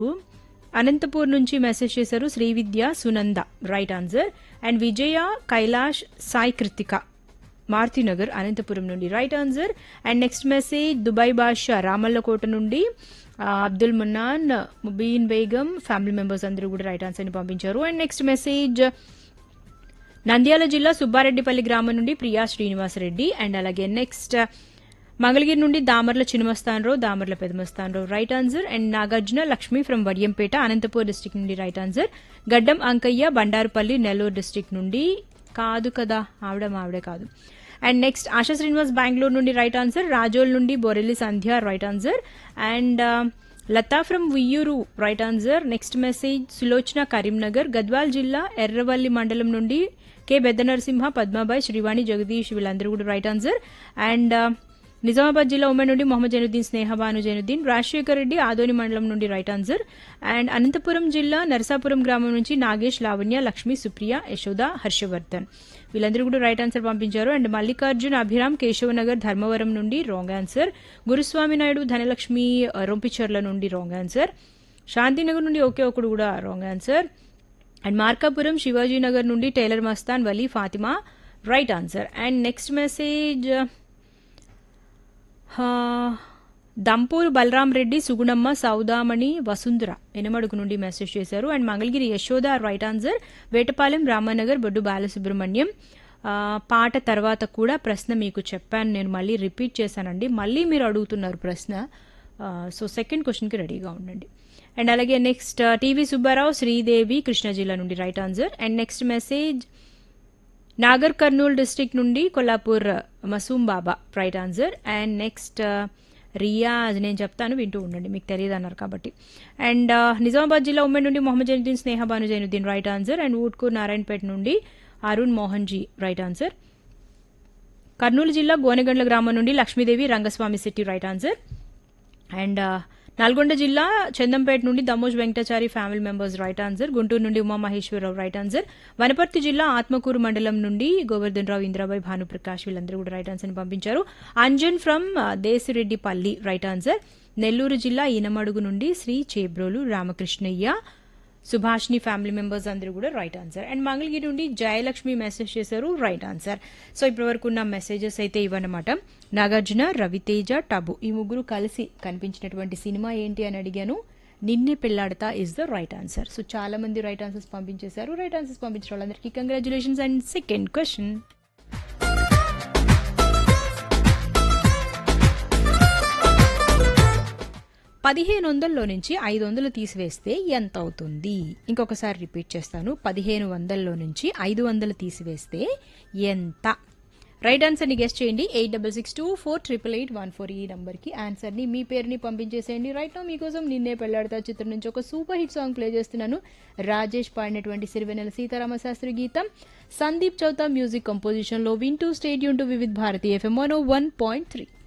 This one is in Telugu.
అనంతపూర్ నుంచి మెసేజ్ చేశారు Srividya Sunanda right answer and Vijaya Kailash Sai Kruthika Maruthinagar Anantapuram నుండి right answer and next message Dubai Basha Ramallakota నుండి ఆ, అబ్దుల్ మున్నాన్ ముబీన్ బేగం ఫ్యామిలీ మెంబర్స్ అందరూ కూడా రైట్ ఆన్సర్ని పంపించారు అండ్ నెక్స్ట్ మెసేజ్ నంద్యాల జిల్లా సుబ్బారెడ్డిపల్లి గ్రామం నుండి ప్రియా శ్రీనివాసరెడ్డి అండ్ అలాగే నెక్స్ట్ మంగళగిరి నుండి Damarla Chinamastanarao Damarla Pedamastanarao right answer and Nagarjuna Lakshmi from Vadiyampeta Anantapur district నుండి right answer Gaddam Ankaiah Bandarupalli Nellore district నుండి కాదు కదా ఆవిడ ఆవిడే కాదు అండ్ నెక్స్ట్ ఆశా శ్రీనివాస్ బెంగళూరు నుండి రైట్ ఆన్సర్ రాజోల్ నుండి Borelli Sandhya right answer and Latha from Uyyuru right answer next message Sulochana Karimnagar Gadwal జిల్లా ఎర్రవల్లి మండలం నుండి కె పెద్ద నరసింహ పద్మాబాయ్ శ్రీవాణి జగదీష్ వీళ్ళందరూ కూడా రైట్ ఆన్సర్ అండ్ నిజామాబాద్ జిల్లా ఉమెన్ నుండి మొహమ్మద్ జైనుద్దీన్ స్నేహబాను జైనుద్దీన్ రాజశేఖర్ రెడ్డి ఆదోని మండలం నుండి రైట్ ఆన్సర్ అండ్ అనంతపురం జిల్లా నరసాపురం గ్రామం నుంచి నాగేష్ లావణ్య లక్ష్మి సుప్రియ యశోద హర్షవర్ధన్ వీళ్ళందరూ కూడా రైట్ ఆన్సర్ పంపించారు అండ్ మల్లికార్జున్ అభిరామ్ కేశవనగర్ ధర్మవరం నుండి రాంగ్ ఆన్సర్ గురుస్వామి నాయుడు ధనలక్ష్మి ఆ, రొంపిచర్ల నుండి రాంగ్ ఆన్సర్ శాంతినగర్ నుండి ఒకే ఒకడు కూడా wrong answer and Markapuram Shivajinagar నుండి tailor Mastan Vali Fatima right answer and next message హా, దంపూరు బలరాం రెడ్డి సుగుణమ్మ సౌదామణి వసుంధర ఎనమడుగు నుండి మెసేజ్ చేశారు and Mangalagiri Yashoda right answer Vetapalem Ramanagar Boddu Balasubrahmanyam ఆ, పాట తర్వాత కూడా ప్రశ్న మీకు చెప్పాను నేను మళ్ళీ రిపీట్ చేశానండి మళ్ళీ మీరు అడుగుతున్నారు ప్రశ్న ఆ, సో సెకండ్ క్వశ్చన్కి రెడీగా ఉండండి అండ్ అలాగే నెక్స్ట్ టీవీ సుబ్బారావు శ్రీదేవి కృష్ణా జిల్లా నుండి right answer and next message Nagar Kurnool district నుండి Kollapur Masoom Baba right answer and next Riyaz నేను చెప్తాను వింటూ ఉండండి మీకు తెలియదు అన్నారు కాబట్టి అండ్ నిజామాబాద్ జిల్లా ఉమ్మడి నుండి Mohammed Zainuddin Snehabanu Zainuddin right answer and Utkoor Narayanpet నుండి అరుణ్ మోహన్ జీ రైట్ ఆన్సర్ కర్నూలు జిల్లా గోనెగండ్ల గ్రామం నుండి Lakshmidevi Rangaswamy city right answer and Nalgonda జిల్లా చందంపేట నుండి Damoj Venkatachari family members right answer Guntur నుండి ఉమామహేశ్వరరావు రైట్ ఆన్సర్ వనపర్తి జిల్లా ఆత్మకూరు మండలం నుండి గోవర్ధన్ రావు ఇంద్రాబాయ్ భానుప్రకాష్ వీళ్ళందరూ కూడా రైట్ ఆన్సర్ పంపించారు Anjan from Desireddipalli right answer Nellore జిల్లా ఈనమడుగు నుండి శ్రీ చేబ్రోలు రామకృష్ణయ్య సుభాష్ని ఫ్యామిలీ మెంబర్స్ అందరూ కూడా రైట్ ఆన్సర్ అండ్ మంగళగిరి నుండి జయలక్ష్మి మెసేజ్ చేశారు రైట్ ఆన్సర్ సో ఇప్పటి వరకు ఉన్న మెసేజెస్ అయితే ఇవన్నమాట నాగార్జున రవితేజ టబు ఈ ముగ్గురు కలిసి కనిపించినటువంటి సినిమా ఏంటి అని అడిగాను Ninne Pelladatha is the right answer so చాలా మంది రైట్ ఆన్సర్స్ పంపించేశారు రైట్ ఆన్సర్స్ పంపించిన వాళ్ళందరికీ కంగ్రాచులేషన్స్ అండ్ సెకండ్ క్వశ్చన్ పదిహేను వందల్లో నుంచి ఐదు వందలు తీసివేస్తే ఎంత అవుతుంది ఇంకొకసారి రిపీట్ చేస్తాను పదిహేను వందల్లో నుంచి ఐదు వందలు తీసివేస్తే ఎంత రైట్ ఆన్సర్ని గెస్ట్ చేయండి eight double six two four triple eight one four ఈ నంబర్కి ఆన్సర్ని మీ పేరుని పంపించేసేయండి రైట్ నో మీకోసం నిన్నే పెళ్లాడతా చిత్రం నుంచి ఒక సూపర్ హిట్ సాంగ్ ప్లే చేస్తున్నాను రాజేష్ పాడినటువంటి సిరివెనెల సీతారామ శాస్త్రి గీతం సందీప్ చౌతా మ్యూజిక్ కంపోజిషన్లో వింటూ stadium to Vividh Bharati FM one point three